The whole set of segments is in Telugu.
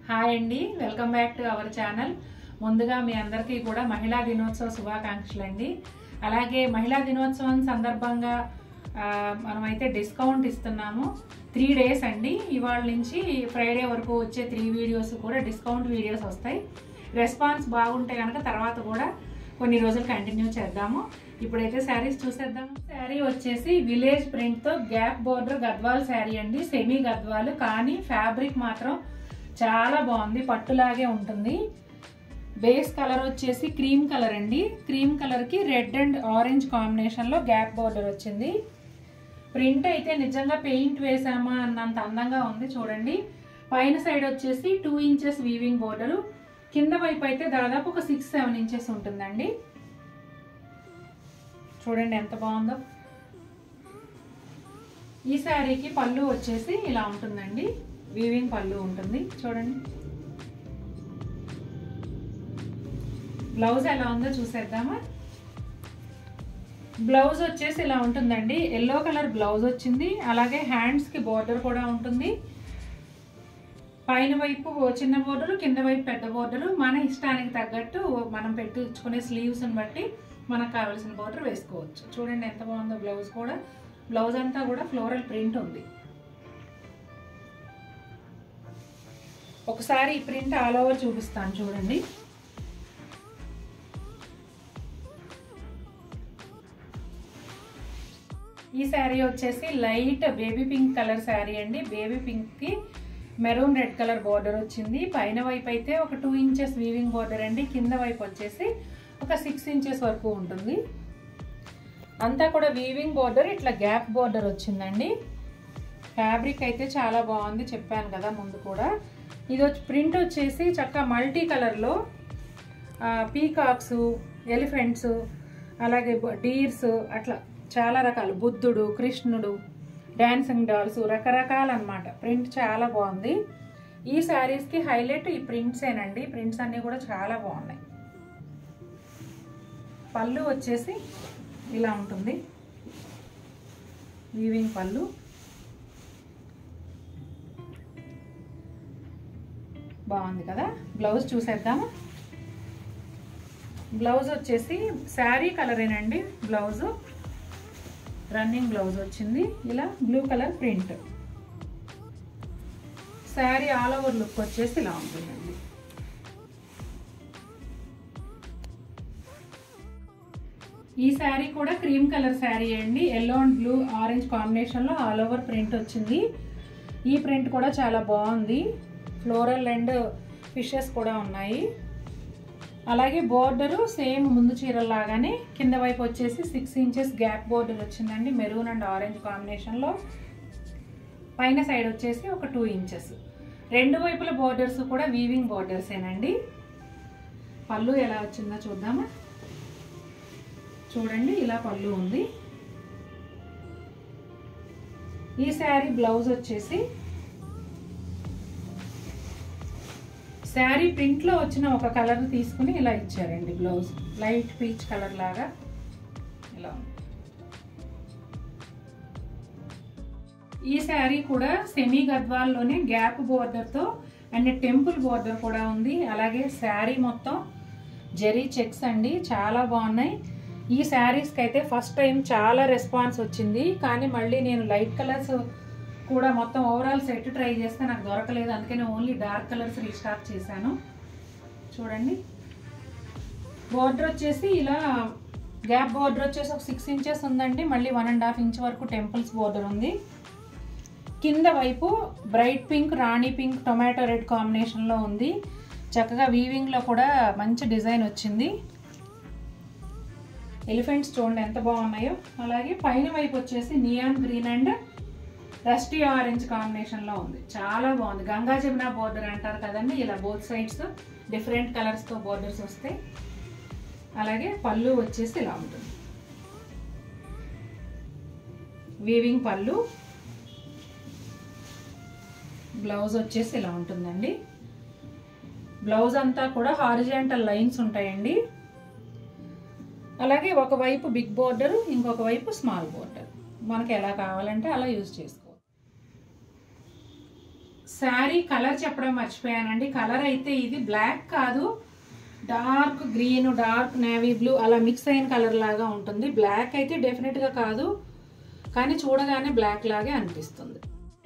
హాయ్ అండి welcome back to our channel ముందుగా మీ అందరికీ కూడా మహిళా దినోత్సవ శుభాకాంక్షలు అండి అలాగే మహిళా దినోత్సవం సందర్భంగా ఆ, మనమైతే డిస్కౌంట్ ఇస్తున్నాము త్రీ డేస్ అండి ఇవాళ నుంచి ఫ్రైడే వరకు వచ్చే త్రీ వీడియోస్ కూడా డిస్కౌంట్ వీడియోస్ వస్తాయి రెస్పాన్స్ బాగుంటే కనుక తర్వాత కూడా కొన్ని రోజులు కంటిన్యూ చేద్దాము ఇప్పుడైతే శారీస్ చూసేద్దాం శారీ వచ్చేసి విలేజ్ ప్రింట్ తో గ్యాప్ బోర్డర్ గద్వాల్ శారీ అండి సెమీ గద్వాల్ కానీ ఫ్యాబ్రిక్ మాత్రం చాలా బాగుంది పట్టులాగే ఉంటుంది బేస్ కలర్ వచ్చేసి క్రీమ్ కలర్ అండి క్రీమ్ కలర్ కి రెడ్ అండ్ ఆరెంజ్ కాంబినేషన్ లో గ్యాప్ బోర్డర్ వచ్చింది ప్రింట్ అయితే నిజంగా పెయింట్ వేసామా అన్నంత అందంగా ఉంది చూడండి పైన సైడ్ వచ్చేసి టూ ఇంచెస్ వీవింగ్ బోర్డర్ కింద వైపు అయితే దాదాపు ఒక సిక్స్ సెవెన్ ఇంచెస్ ఉంటుందండి చూడండి ఎంత బాగుందో ఈ శారీకి పళ్ళు వచ్చేసి ఇలా ఉంటుందండి వీవింగ్ పళ్ళు ఉంటుంది చూడండి బ్లౌజ్ ఎలా ఉందో చూసేద్దామా బ్లౌజ్ వచ్చేసి ఇలా ఉంటుందండి ఎల్లో కలర్ బ్లౌజ్ వచ్చింది అలాగే హ్యాండ్స్ కి బోర్డర్ కూడా ఉంటుంది పైన వైపు చిన్న బోర్డర్ కింద వైపు పెద్ద బోర్డర్ మన ఇష్టానికి తగ్గట్టు మనం పెట్టించుకునే స్లీవ్స్ బట్టి మనకు కావాల్సిన బోర్డర్ వేసుకోవచ్చు చూడండి ఎంత బాగుందో బ్లౌజ్ కూడా బ్లౌజ్ అంతా కూడా ఫ్లోరల్ ప్రింట్ ఉంది ఒకసారి ఈ ప్రింట్ ఆల్ ఓవర్ చూపిస్తాను చూడండి ఈ శారీ వచ్చేసి light baby pink colour sari అండి బేబీ పింక్కి మెరూన్ రెడ్ కలర్ బార్డర్ వచ్చింది పైన వైపు అయితే ఒక టూ ఇంచెస్ వీవింగ్ బార్డర్ అండి కింద వైపు వచ్చేసి ఒక సిక్స్ ఇంచెస్ వరకు ఉంటుంది అంతా కూడా వీవింగ్ బార్డర్ ఇట్లా గ్యాప్ బార్డర్ వచ్చిందండి ఫ్యాబ్రిక్ అయితే చాలా బాగుంది చెప్పాను కదా ముందు కూడా ఇది వచ్చి ప్రింట్ వచ్చేసి చక్క మల్టీ కలర్లో పీకాక్స్ ఎలిఫెంట్స్ అలాగే డీర్స్ అట్లా చాలా రకాలు బుద్ధుడు కృష్ణుడు డాన్సింగ్ డాల్స్ రకరకాల అనమాట ప్రింట్ చాలా బాగుంది ఈ శారీస్కి హైలైట్ ఈ ప్రింట్సేనండి ప్రింట్స్ అన్నీ కూడా చాలా బాగున్నాయి పళ్ళు వచ్చేసి ఇలా ఉంటుంది వీవింగ్ పళ్ళు బాగుంది కదా బ్లౌజ్ చూసేద్దాము బ్లౌజ్ వచ్చేసి శారీ కలరేనండి బ్లౌజు రన్నింగ్ బ్లౌజ్ వచ్చింది ఇలా blue colour print sari all over look వచ్చేసి ఇలా ఉంటుందండి ఈ శారీ కూడా క్రీమ్ కలర్ శారీ అండి ఎల్లో అండ్ బ్లూ ఆరెంజ్ కాంబినేషన్లో ఆల్ ఓవర్ ప్రింట్ వచ్చింది ఈ ప్రింట్ కూడా చాలా బాగుంది ఫ్లోరల్ అండ్ ఫిషెస్ కూడా ఉన్నాయి అలాగే బోర్డరు సేమ్ ముందు చీరలాగానే కింద వైపు వచ్చేసి సిక్స్ ఇంచెస్ గ్యాప్ బోర్డర్ వచ్చిందండి మెరూన్ అండ్ ఆరెంజ్ కాంబినేషన్లో పైన సైడ్ వచ్చేసి ఒక టూ ఇంచెస్ రెండు వైపుల బోర్డర్స్ కూడా వీవింగ్ బోర్డర్సేనండి పళ్ళు ఎలా వచ్చిందో చూద్దామా చూడండి ఇలా పళ్ళు ఉంది ఈ శారీ బ్లౌజ్ వచ్చేసి శారీ ప్రింట్లో వచ్చిన ఒక కలర్ తీసుకుని ఇలా ఇచ్చారండి బ్లౌజ్ లైట్ పీచ్ కలర్ లాగా ఇలా ఉంది ఈ శారీ కూడా సెమీ గద్వాల్లోనే గ్యాప్ బోర్డర్తో అండ్ టెంపుల్ బోర్డర్ కూడా ఉంది అలాగే శారీ మొత్తం జెరీ చెక్స్ అండి చాలా బాగున్నాయి ఈ శారీస్కి అయితే ఫస్ట్ టైం చాలా రెస్పాన్స్ వచ్చింది కానీ మళ్ళీ నేను లైట్ కలర్స్ కూడా మొత్తం ఓవరాల్ సెట్ ట్రై చేస్తే నాకు దొరకలేదు అందుకని ఓన్లీ డార్క్ కలర్స్ రీస్టాక్ చేశాను చూడండి బోర్డర్ వచ్చేసి ఇలా గ్యాప్ బోర్డర్ వచ్చేసి ఒక సిక్స్ ఇంచెస్ ఉందండి మళ్ళీ వన్ అండ్ హాఫ్ ఇంచ్ వరకు టెంపుల్స్ బోర్డర్ ఉంది కింద వైపు bright pink rani pink tomato red కాంబినేషన్లో ఉంది చక్కగా వీవింగ్లో కూడా మంచి డిజైన్ వచ్చింది ఎలిఫెంట్స్ చూడండి ఎంత బాగున్నాయో అలాగే పైన వైపు వచ్చేసి neon green and rusty orange కాంబినేషన్లో ఉంది చాలా బాగుంది గంగా జమున బోర్డర్ అంటారు కదండి ఇలా బోత్ సైడ్స్ డిఫరెంట్ కలర్స్తో బోర్డర్స్ వస్తాయి అలాగే పళ్ళు వచ్చేసి ఇలా ఉంటుంది వీవింగ్ పళ్ళు బ్లౌజ్ వచ్చేసి ఇలా ఉంటుందండి బ్లౌజ్ అంతా కూడా హారిజాంటల్ లైన్స్ ఉంటాయండి అలాగే ఒకవైపు బిగ్ బోర్డర్ ఇంకొక వైపు స్మాల్ బోర్డర్ మనకి ఎలా కావాలంటే అలా యూజ్ చేసుకోవచ్చు శారీ కలర్ చెప్పడం మర్చిపోయానండి కలర్ అయితే ఇది బ్లాక్ కాదు dark green dark navy blue అలా మిక్స్ అయిన కలర్ లాగా ఉంటుంది బ్లాక్ అయితే డెఫినెట్గా కాదు కానీ చూడగానే బ్లాక్ లాగే అనిపిస్తుంది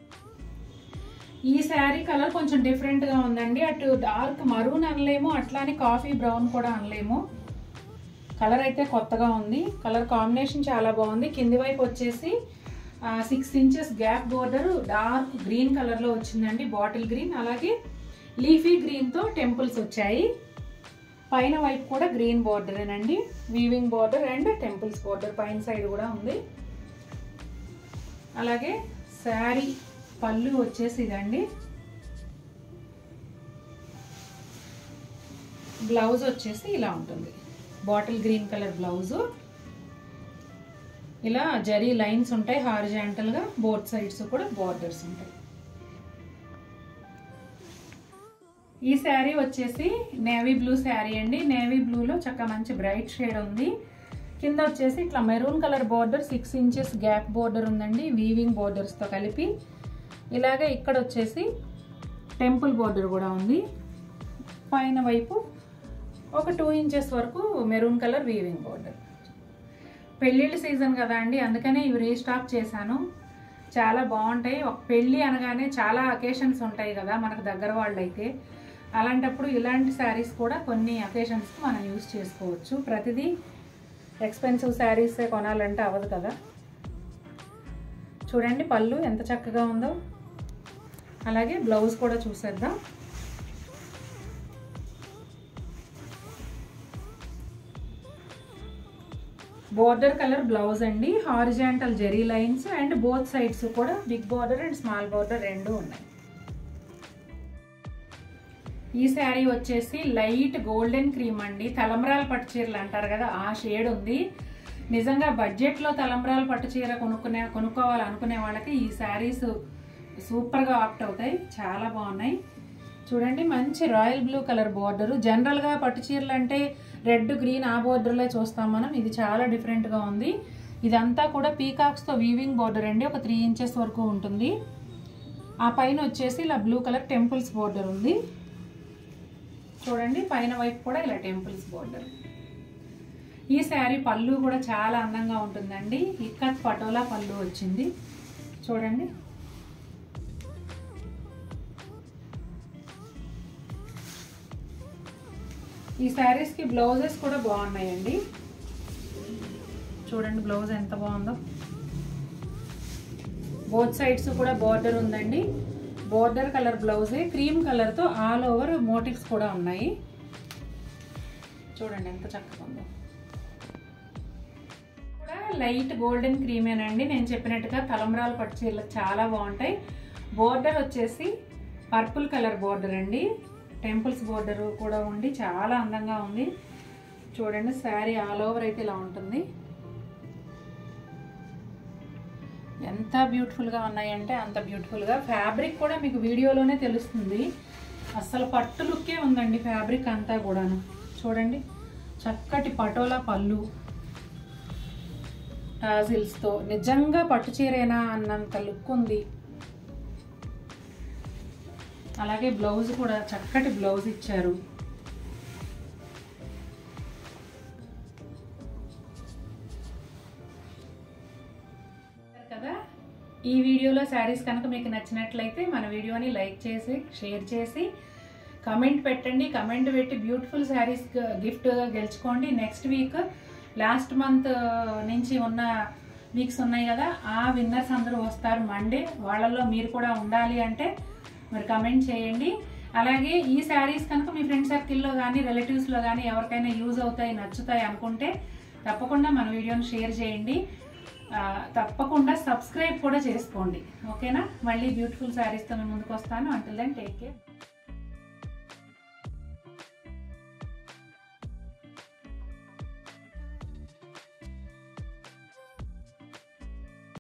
ఈ శారీ కలర్ కొంచెం డిఫరెంట్గా ఉందండి అటు డార్క్ మరూన్ అనలేము అట్లానే కాఫీ బ్రౌన్ కూడా అనలేము కలర్ అయితే కొత్తగా ఉంది కలర్ కాంబినేషన్ చాలా బాగుంది కింది వైపు వచ్చేసి six inches gap border dark green కలర్లో వచ్చిందండి బాటిల్ గ్రీన్ అలాగే లీఫీ గ్రీన్తో టెంపుల్స్ వచ్చాయి పైన వైపు కూడా గ్రీన్ బార్డరేనండి weaving border and temples border పైన సైడ్ కూడా ఉంది అలాగే శారీ పళ్ళు వచ్చేసి ఇదండి బ్లౌజ్ వచ్చేసి ఇలా ఉంటుంది బాటిల్ గ్రీన్ కలర్ బ్లౌజు ఇలా జరీ లైన్స్ ఉంటాయి హారిజాంటల్గా బోత్ సైడ్స్ కూడా బార్డర్స్ ఉంటాయి ఈ శారీ వచ్చేసి నేవీ బ్లూ శారీ అండి నేవీ బ్లూలో చక్కగా మంచి బ్రైట్ షేడ్ ఉంది కింద వచ్చేసి ఇట్లా maroon colour border six inches gap border ఉందండి వీవింగ్ బార్డర్స్తో కలిపి ఇలాగే ఇక్కడ వచ్చేసి టెంపుల్ బార్డర్ కూడా ఉంది పైన వైపు ఒక టూ ఇంచెస్ వరకు మెరూన్ కలర్ వీవింగ్ బార్డర్ పెళ్ళిళ్ళ సీజన్ కదా అండి అందుకనే ఇవి రీస్టాక్ చేశాను చాలా బాగుంటాయి ఒక పెళ్ళి అనగానే చాలా అకేషన్స్ ఉంటాయి కదా మనకు దగ్గర వాళ్ళు అయితే అలాంటప్పుడు ఇలాంటి శారీస్ కూడా కొన్ని అకేషన్స్కి మనం యూస్ చేసుకోవచ్చు ప్రతిదీ ఎక్స్పెన్సివ్ శారీసే కొనాలంటే అవ్వదు కదా చూడండి పళ్ళు ఎంత చక్కగా ఉందో అలాగే బ్లౌజ్ కూడా చూసేద్దాం బోర్డర్ కలర్ బ్లౌజ్ అండి horizontal zari lines and both sides కూడా big border and small border రెండు ఉన్నాయి ఈ శారీ వచ్చేసి లైట్ గోల్డెన్ క్రీమ్ అండి తలంబ్రాల పట్టు చీరలు అంటారు కదా ఆ షేడ్ ఉంది నిజంగా బడ్జెట్లో తలంబ్రాల పట్టు చీర కొనుక్కునే కొనుక్కోవాలనుకునే వాళ్ళకి ఈ శారీస్ సూపర్గా ఆప్ట్ అవుతాయి చాలా బాగున్నాయి చూడండి మంచి రాయల్ బ్లూ కలర్ బార్డర్ జనరల్గా పట్టు చీరలు అంటే రెడ్ గ్రీన్ ఆ బార్డర్లే చూస్తాం మనం ఇది చాలా డిఫరెంట్గా ఉంది ఇదంతా కూడా పీకాక్స్తో వీవింగ్ బార్డర్ అండి ఒక త్రీ ఇంచెస్ వరకు ఉంటుంది ఆ పైన వచ్చేసి ఇలా బ్లూ కలర్ టెంపుల్స్ బార్డర్ ఉంది చూడండి పైన వైపు కూడా ఇలా టెంపుల్స్ బార్డర్ ఈ శారీ పళ్ళు కూడా చాలా అందంగా ఉంటుందండి ఇక్కత్ పటోలా పళ్ళు వచ్చింది చూడండి ఈ శారీస్కి బ్లౌజెస్ కూడా బాగున్నాయండి చూడండి బ్లౌజ్ ఎంత బాగుందో బోత్ సైడ్స్ కూడా బార్డర్ ఉందండి బార్డర్ కలర్ బ్లౌజే క్రీమ్ కలర్తో ఆల్ ఓవర్ మోటివ్స్ కూడా ఉన్నాయి చూడండి ఎంత చక్కగా ఉందో కూడా లైట్ గోల్డెన్ క్రీమేనండి నేను చెప్పినట్టుగా తలంబ్రాలు పట్టు చీరలు చాలా బాగుంటాయి బోర్డర్ వచ్చేసి పర్పుల్ కలర్ బోర్డర్ అండి టెంపుల్స్ బోర్డర్ కూడా ఉండి చాలా అందంగా ఉంది చూడండి శారీ ఆల్ ఓవర్ అయితే ఇలా ఉంటుంది ఎంత బ్యూటిఫుల్గా ఉన్నాయంటే అంత బ్యూటిఫుల్గా ఫ్యాబ్రిక్ కూడా మీకు వీడియోలోనే తెలుస్తుంది అస్సలు పట్టు లుక్కే ఉందండి ఫ్యాబ్రిక్ అంతా కూడాను చూడండి చక్కటి పటోలా పళ్ళు టాజిల్స్తో నిజంగా పట్టు చీరేనా అన్నంత లుక్ ఉంది అలాగే బ్లౌజ్ కూడా చక్కటి బ్లౌజ్ ఇచ్చారు కదా ఈ వీడియోలో శారీస్ కనుక మీకు నచ్చినట్లయితే మన వీడియోని లైక్ చేసి షేర్ చేసి కమెంట్ పెట్టండి కమెంట్ పెట్టి బ్యూటిఫుల్ శారీస్ గిఫ్ట్గా గెలుచుకోండి నెక్స్ట్ వీక్ లాస్ట్ మంత్ నుంచి ఉన్న వీక్స్ ఉన్నాయి కదా ఆ విన్నర్స్ అందరూ వస్తారు మండే వాళ్ళల్లో మీరు కూడా ఉండాలి అంటే మరి కమెంట్ చేయండి అలాగే ఈ శారీస్ కనుక మీ ఫ్రెండ్ సర్కిల్లో కానీ రిలేటివ్స్లో కానీ ఎవరికైనా యూజ్ అవుతాయి నచ్చుతాయి అనుకుంటే తప్పకుండా మన వీడియోని షేర్ చేయండి ఆ, తప్పకుండా సబ్స్క్రైబ్ కూడా చేసుకోండి ఓకేనా మళ్ళీ బ్యూటిఫుల్ శారీస్తో మేము ముందుకు వస్తాను అంటుల్ దెన్ టేక్ కేర్